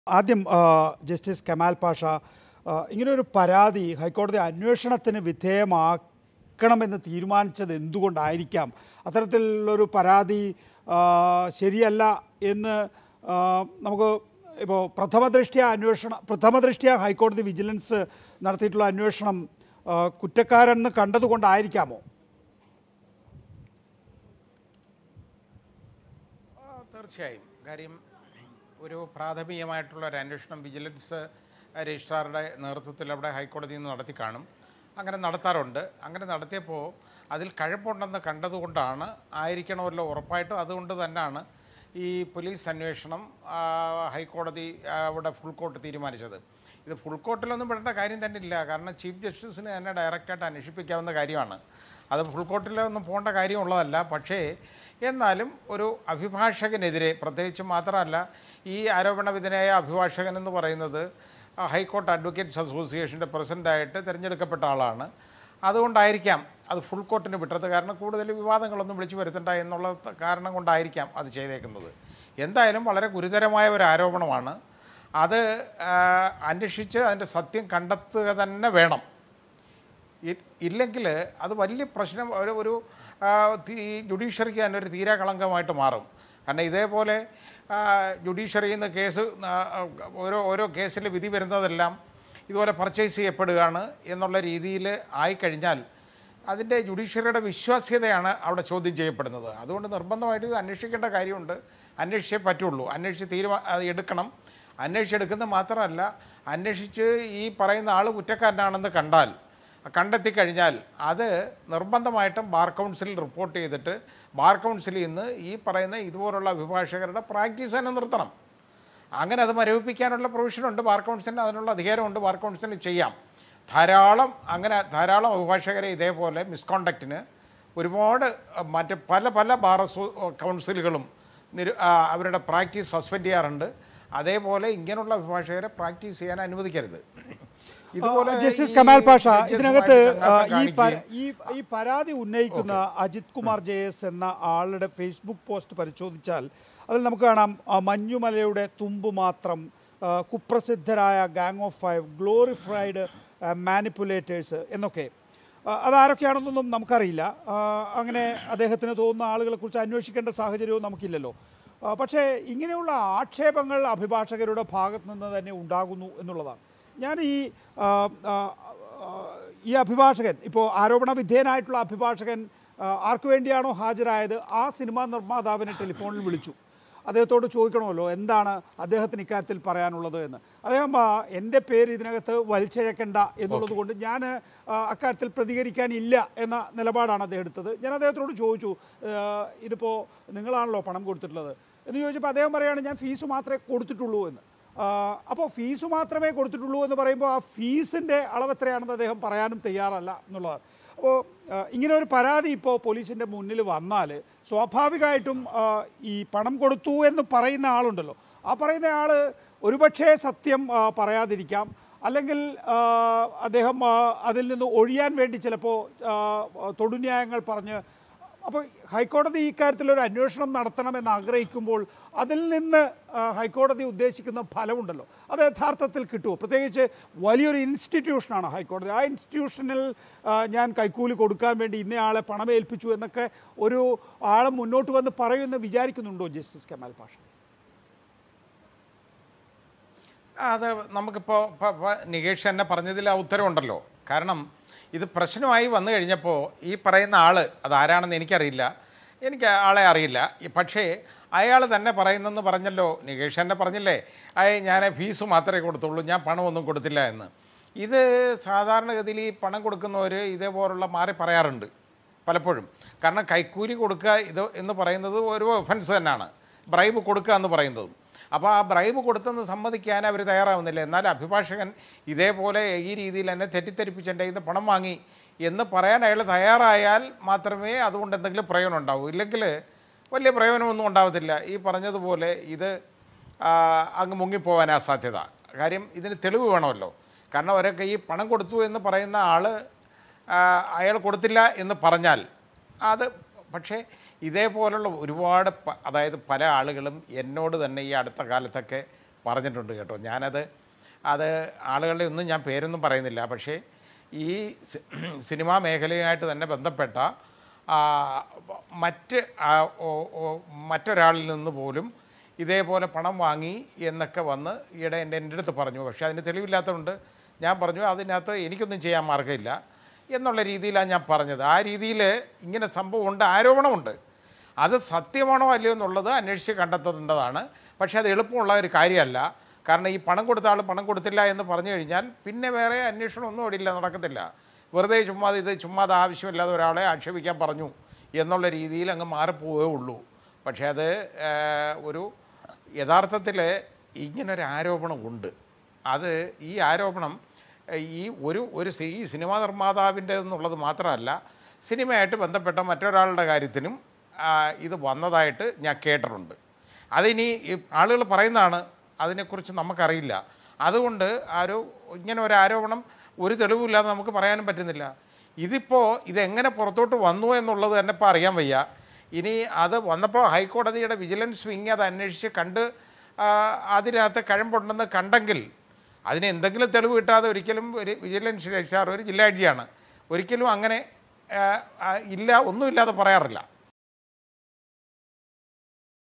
ആദ്യം ആ, ജസ്റ്റിസ് കമാൽ പാഷ ആ, ഇങ്ങനൊരു പരാതി ഹൈക്കോടതി അന്വേഷണത്തിന് വിധേയമാക്കണമെന്ന് തീരുമാനിച്ചത് എന്തുകൊണ്ടായിരിക്കാം അത്തരത്തിലുള്ളൊരു പരാതി ആ, ശരിയല്ല എന്ന് ആ, നമുക്ക് ഇപ്പോൾ പ്രഥമദൃഷ്ട്യ അന്വേഷണ പ്രഥമദൃഷ്ട്യ ഹൈക്കോടതി വിജിലൻസ് നടത്തിയിട്ടുള്ള അന്വേഷണം ആ, കുറ്റക്കാരെന്ന് കണ്ടതുകൊണ്ടായിരിക്കാമോ ആ, തീർച്ചയായും കാര്യം ഒരു പ്രാഥമികമായിട്ടുള്ള ഒരു അന്വേഷണം വിജിലൻസ് രജിസ്ട്രാറുടെ നേതൃത്വത്തിൽ അവിടെ ഹൈക്കോടതിയിൽ നിന്ന് നടത്തി കാണും അങ്ങനെ നടത്താറുണ്ട് അങ്ങനെ നടത്തിയപ്പോൾ അതിൽ കഴപ്പുണ്ടെന്ന് കണ്ടതുകൊണ്ടാണ് ആയിരിക്കണമല്ലോ ഉറപ്പായിട്ടും അതുകൊണ്ട് തന്നെയാണ് ഈ പോലീസ് അന്വേഷണം ആ, ഹൈക്കോടതി ആ, അവിടെ ഫുൾ കോർട്ട് തീരുമാനിച്ചത് ഇത് ഫുൾ കോർട്ടിലൊന്നും പെടേണ്ട കാര്യം തന്നെ ഇല്ല കാരണം ചീഫ് ജസ്റ്റിസിന് തന്നെ ഡയറക്റ്റായിട്ട് അന്വേഷിപ്പിക്കാവുന്ന കാര്യമാണ് അത് ഫുൾ കോർട്ടിലൊന്നും പോകേണ്ട കാര്യമുള്ളതല്ല പക്ഷേ എന്നാലും ഒരു അഭിഭാഷകനെതിരെ പ്രത്യേകിച്ച് മാത്രമല്ല ഈ ആരോപണ വിധേയനായ അഭിഭാഷകൻ എന്ന് പറയുന്നത് ആ, ഹൈക്കോർട്ട് അഡ്വക്കേറ്റ്സ് അസോസിയേഷൻ്റെ പ്രസിഡൻ്റായിട്ട് തിരഞ്ഞെടുക്കപ്പെട്ട ആളാണ് അതുകൊണ്ടായിരിക്കാം അത് ഫുൾ കോർട്ടിന് വിട്ടത് കാരണം കൂടുതൽ വിവാദങ്ങളൊന്നും വിളിച്ചു വരുത്തണ്ട എന്നുള്ള ത- കാരണം കൊണ്ടായിരിക്കാം അത് ചെയ്തേക്കുന്നത് എന്തായാലും വളരെ ഗുരുതരമായ ഒരു ആരോപണമാണ് അത് ആ, അന്വേഷിച്ച് അതിൻ്റെ സത്യം കണ്ടെത്തുക തന്നെ വേണം ഇല്ലെങ്കിൽ അത് വലിയ പ്രശ്നം ഒരു ഒരു ആ, തീ- ജുഡീഷ്യറിക്ക് തന്നെ ഒരു തീരാ കളങ്കമായിട്ട് മാറും കാരണം ഇതേപോലെ ആ, ജുഡീഷ്യറിയിൽ നിന്ന് കേസ് ആ, ഓരോ ഓരോ കേസിൽ വിധി വരുന്നതെല്ലാം ഇതുപോലെ പർച്ചേസ് ചെയ്യപ്പെടുകയാണ് എന്നുള്ള രീതിയിൽ ആയിക്കഴിഞ്ഞാൽ അതിൻ്റെ ജുഡീഷ്യറിയുടെ വിശ്വാസ്യതയാണ് അവിടെ ചോദ്യം ചെയ്യപ്പെടുന്നത് അതുകൊണ്ട് നിർബന്ധമായിട്ട് ഇത് അന്വേഷിക്കേണ്ട കാര്യമുണ്ട് അന്വേഷിച്ചേ പറ്റുള്ളൂ അന്വേഷിച്ച് തീരുമാ അത് എടുക്കണം അന്വേഷിച്ചെടുക്കുന്നത് മാത്രമല്ല അന്വേഷിച്ച് ഈ പറയുന്ന ആൾ കുറ്റക്കാരനാണെന്ന് കണ്ടാൽ കണ്ടെത്തി കഴിഞ്ഞാൽ അത് നിർബന്ധമായിട്ടും ബാർ കൗൺസിലിൽ റിപ്പോർട്ട് ചെയ്തിട്ട് ബാർ കൗൺസിലിൽ നിന്ന് ഈ പറയുന്ന ഇതുപോലുള്ള അഭിഭാഷകരുടെ പ്രാക്ടീസ് തന്നെ നിർത്തണം അങ്ങനെ അത് മരവിപ്പിക്കാനുള്ള പ്രൊവിഷനുണ്ട് ബാർ കൗൺസിലിന് അതിനുള്ള അധികാരമുണ്ട് ബാർ കൗൺസിലിന് ചെയ്യാം ധാരാളം അങ്ങനെ ധാരാളം അഭിഭാഷകരെ ഇതേപോലെ മിസ്കോണ്ടക്റ്റിന് ഒരുപാട് അഹ്, മറ്റ് പല പല ബാർ അസോ കൗൺസിലുകളും നിരു ആ, അവരുടെ പ്രാക്ടീസ് സസ്പെൻഡ് ചെയ്യാറുണ്ട് അതേപോലെ ഇങ്ങനെയുള്ള അഭിഭാഷകരെ പ്രാക്ടീസ് ചെയ്യാൻ അനുവദിക്കരുത് ഇതുപോലെ ജസ്റ്റിസ് ഈ കമാൽ പാഷ judges ഇതിനകത്ത് ആയിട്ട് ആ, ചങ്ങാത്തം ഈ പ- കാണിക്കുകയും ഈ ഈ പരാതി ഉന്നയിക്കുന്ന അജിത് കുമാർ ജെ എസ് എന്ന ആളുടെ ഫേസ്ബുക്ക് പോസ്റ്റ് പരിശോധിച്ചാൽ അതിൽ നമുക്ക് കാണാം ആ, മഞ്ഞുമലയുടെ തുമ്പ് മാത്രം ആ, കുപ്രസിദ്ധരായ gang of five glorified manipulators എന്നൊക്കെ ആ, അതാരൊക്കെയാണെന്നൊന്നും നമുക്കറിയില്ല ആ, അങ്ങനെ അദ്ദേഹത്തിന് തോന്നുന്ന ആളുകളെക്കുറിച്ച് അന്വേഷിക്കേണ്ട സാഹചര്യവും നമുക്കില്ലല്ലോ ആ, പക്ഷേ ഇങ്ങനെയുള്ള ആക്ഷേപങ്ങൾ അഭിഭാഷകരുടെ ഭാഗത്ത് നിന്ന് തന്നെ ഉണ്ടാകുന്നു എന്നുള്ളതാണ് ഞാൻ ഈ ആ, ആ, ആ, ഈ അഭിഭാഷകൻ ഇപ്പോൾ ആരോപണ വിധേയനായിട്ടുള്ള അഭിഭാഷകൻ ആ, ആർക്കു വേണ്ടിയാണോ ഹാജരായത് ആ സിനിമാ നിർമ്മാതാവിനെ ടെലിഫോണിൽ വിളിച്ചു അദ്ദേഹത്തോട് ചോദിക്കണമല്ലോ എന്താണ് അദ്ദേഹത്തിന് ഇക്കാര്യത്തിൽ പറയാനുള്ളത് എന്ന് അദ്ദേഹം ആ, എൻ്റെ പേര് ഇതിനകത്ത് വലിച്ചിഴക്കേണ്ട എന്നുള്ളത് കൊണ്ട് ഞാൻ ആ, അക്കാര്യത്തിൽ പ്രതികരിക്കാനില്ല എന്ന നിലപാടാണ് അദ്ദേഹം എടുത്തത് ഞാൻ അദ്ദേഹത്തോട് ചോദിച്ചു ആ, ഇതിപ്പോൾ നിങ്ങളാണല്ലോ പണം കൊടുത്തിട്ടുള്ളത് എന്ന് ചോദിച്ചപ്പോൾ അദ്ദേഹം പറയുകയാണ് ഞാൻ ഫീസ് മാത്രമേ കൊടുത്തിട്ടുള്ളൂ എന്ന് അപ്പോൾ ഫീസ് മാത്രമേ കൊടുത്തിട്ടുള്ളൂ എന്ന് പറയുമ്പോൾ ആ ഫീസിൻ്റെ അളവ് എത്രയാണെന്ന് അദ്ദേഹം പറയാനും തയ്യാറല്ല എന്നുള്ളതാണ് അപ്പോൾ ഇങ്ങനെ ഒരു പരാതി ഇപ്പോൾ പോലീസിൻ്റെ മുന്നിൽ വന്നാൽ സ്വാഭാവികമായിട്ടും ആ, ഈ പണം കൊടുത്തു എന്ന് പറയുന്ന ആളുണ്ടല്ലോ ആ പറയുന്ന ആൾ ഒരുപക്ഷേ സത്യം ആ, പറയാതിരിക്കാം അല്ലെങ്കിൽ ആ, അദ്ദേഹം ആ, അതിൽ നിന്ന് ഒഴിയാൻ വേണ്ടി ചിലപ്പോൾ ആ, തൊടുന്യായങ്ങൾ പറഞ്ഞ് അപ്പോൾ ഹൈക്കോടതി ഈ കാര്യത്തിൽ ഒരു അന്വേഷണം നടത്തണമെന്ന് ആഗ്രഹിക്കുമ്പോൾ അതിൽ നിന്ന് ആ, ഹൈക്കോടതി ഉദ്ദേശിക്കുന്ന ഫലമുണ്ടല്ലോ അത് യഥാർത്ഥത്തിൽ കിട്ടുമോ പ്രത്യേകിച്ച് വലിയൊരു ഇൻസ്റ്റിറ്റ്യൂഷനാണ് ഹൈക്കോടതി ആ ഇൻസ്റ്റിറ്റ്യൂഷനിൽ ആ, ഞാൻ കൈക്കൂലി കൊടുക്കാൻ വേണ്ടി ഇന്നയാളെ പണം ഏൽപ്പിച്ചു എന്നൊക്കെ ഒരു ആൾ മുന്നോട്ട് വന്ന് പറയുമെന്ന് വിചാരിക്കുന്നുണ്ടോ ജസ്റ്റിസ് കമാൽ പാഷ അത് നമുക്കിപ്പോൾ നികേഷ് തന്നെ പറഞ്ഞതിൽ ആ ഉത്തരവുണ്ടല്ലോ കാരണം ഇത് പ്രശ്നമായി വന്നു കഴിഞ്ഞപ്പോൾ ഈ പറയുന്ന ആൾ അതാരാണെന്ന് എനിക്കറിയില്ല എനിക്ക് ആളെ അറിയില്ല ഈ- പക്ഷേ അയാൾ തന്നെ പറയുന്നെന്ന് പറഞ്ഞല്ലോ നികേഷ് തന്നെ പറഞ്ഞില്ലേ അയ ഞാൻ ഫീസ് മാത്രമേ കൊടുത്തുള്ളൂ ഞാൻ പണമൊന്നും കൊടുത്തില്ല എന്ന് ഇത് സാധാരണഗതിയിൽ ഈ പണം കൊടുക്കുന്നവർ ഇതേപോലുള്ള മാറി പറയാറുണ്ട് പലപ്പോഴും കാരണം കൈക്കൂലി കൊടുക്കുക ഇത് എന്ന് പറയുന്നത് ഒരു ഒഫൻസ് തന്നെയാണ് ബ്രൈബ് കൊടുക്കുക എന്ന് പറയുന്നതും അപ്പോൾ ആ ബ്രൈബ് കൊടുത്തെന്ന് സമ്മതിക്കാൻ അവർ തയ്യാറാവുന്നില്ല എന്നാൽ അഭിഭാഷകൻ ഇതേപോലെ ഈ രീതിയിൽ എന്നെ തെറ്റിദ്ധരിപ്പിച്ച് എൻ്റെ കയ്യിൽ നിന്ന് പണം വാങ്ങി എന്ന് പറയാൻ അയാൾ തയ്യാറായാൽ മാത്രമേ അതുകൊണ്ട് എന്തെങ്കിലും പ്രയോജനം ഉണ്ടാവൂ ഇല്ലെങ്കിൽ വലിയ പ്രയോജനമൊന്നും ഉണ്ടാവത്തില്ല ഈ പറഞ്ഞതുപോലെ ഇത് ആ, അങ്ങ് മുങ്ങിപ്പോവാനാ സാധ്യത കാര്യം ഇതിന് തെളിവ് വേണമല്ലോ കാരണം അവരൊക്കെ ഈ പണം കൊടുത്തു എന്ന് പറയുന്ന ആൾ അയാൾ കൊടുത്തില്ല എന്ന് പറഞ്ഞാൽ അത് പക്ഷേ ഇതേപോലുള്ള ഒരുപാട് പ- അതായത് പല ആളുകളും എന്നോട് തന്നെ ഈ അടുത്ത കാലത്തൊക്കെ പറഞ്ഞിട്ടുണ്ട് കേട്ടോ ഞാനത് അത് ആളുകളുടെ ഒന്നും ഞാൻ പേരൊന്നും പറയുന്നില്ല പക്ഷേ ഈ സി- സിനിമാ മേഖലയുമായിട്ട് തന്നെ ബന്ധപ്പെട്ട ആ, മറ്റ് ആ, ഓ- ഓ- മറ്റൊരാളിൽ നിന്ന് പോലും ഇതേപോലെ പണം വാങ്ങി എന്നൊക്കെ വന്ന് ഈയിടെ എൻ്റെ എൻ്റെ അടുത്ത് പറഞ്ഞു പക്ഷേ അതിന് തെളിവില്ലാത്തതുകൊണ്ട് ഞാൻ പറഞ്ഞു അതിനകത്ത് എനിക്കൊന്നും ചെയ്യാൻ മാർഗ്ഗമില്ല എന്നുള്ള രീതിയിലാണ് ഞാൻ പറഞ്ഞത് ആ രീതിയിൽ ഇങ്ങനെ സംഭവമുണ്ട് ആരോപണമുണ്ട് അത് സത്യമാണോ അല്ലയോ എന്നുള്ളത് അന്വേഷിച്ച് കണ്ടെത്തേണ്ടതാണ് പക്ഷേ അത് എളുപ്പമുള്ള ഒരു കാര്യമല്ല കാരണം ഈ പണം കൊടുത്ത ആൾ പണം കൊടുത്തില്ല എന്ന് പറഞ്ഞു കഴിഞ്ഞാൽ പിന്നെ വേറെ അന്വേഷണം ഒന്നും അവിടെ ഇല്ല നടക്കത്തില്ല വെറുതെ ചുമ്മാ ഇത് ചുമ്മാ അത് ആവശ്യമില്ലാതെ ഒരാളെ ആക്ഷേപിക്കാൻ പറഞ്ഞു എന്നുള്ള രീതിയിൽ അങ്ങ് മാറിപ്പോവേ ഉള്ളൂ പക്ഷേ അത് ഏഹ്, ഒരു യഥാർത്ഥത്തിൽ ഇങ്ങനൊരു ആരോപണം ഉണ്ട് അത് ഈ ആരോപണം ഏഹ്, ഈ ഒരു ഒരു സി- ഈ സിനിമാ നിർമ്മാതാവിൻ്റെ എന്നുള്ളത് മാത്രമല്ല സിനിമയായിട്ട് ബന്ധപ്പെട്ട മറ്റൊരാളുടെ കാര്യത്തിനും ആ, ഇത് വന്നതായിട്ട് ഞാൻ കേട്ടിട്ടുണ്ട് അതിനി ഈ ആളുകൾ പറയുന്നതാണ് അതിനെക്കുറിച്ച് നമുക്കറിയില്ല അതുകൊണ്ട് ആരോ ഇങ്ങനെ ഒരു ആരോപണം ഒരു തെളിവില്ലാതെ നമുക്ക് പറയാനും പറ്റുന്നില്ല ഇതിപ്പോൾ ഇതെങ്ങനെ പുറത്തോട്ട് വന്നു എന്നുള്ളത് തന്നെ ഇപ്പോൾ അറിയാൻ വയ്യ ഇനി അത് വന്നപ്പോൾ ഹൈക്കോടതിയുടെ വിജിലൻസ് വിങ് അത് അന്വേഷിച്ച് കണ്ട് ആ, അതിനകത്ത് കഴമ്പുണ്ടെന്ന് കണ്ടെങ്കിൽ അതിന് എന്തെങ്കിലും തെളിവ് കിട്ടാതെ ഒരിക്കലും ഒരു വിജിലൻസ് രക്ഷാർ ഒരു ജില്ലാ ജഡ്ജിയാണ് ഒരിക്കലും അങ്ങനെ ആ, ആ, ഇല്ല ഒന്നുമില്ലാതെ പറയാറില്ല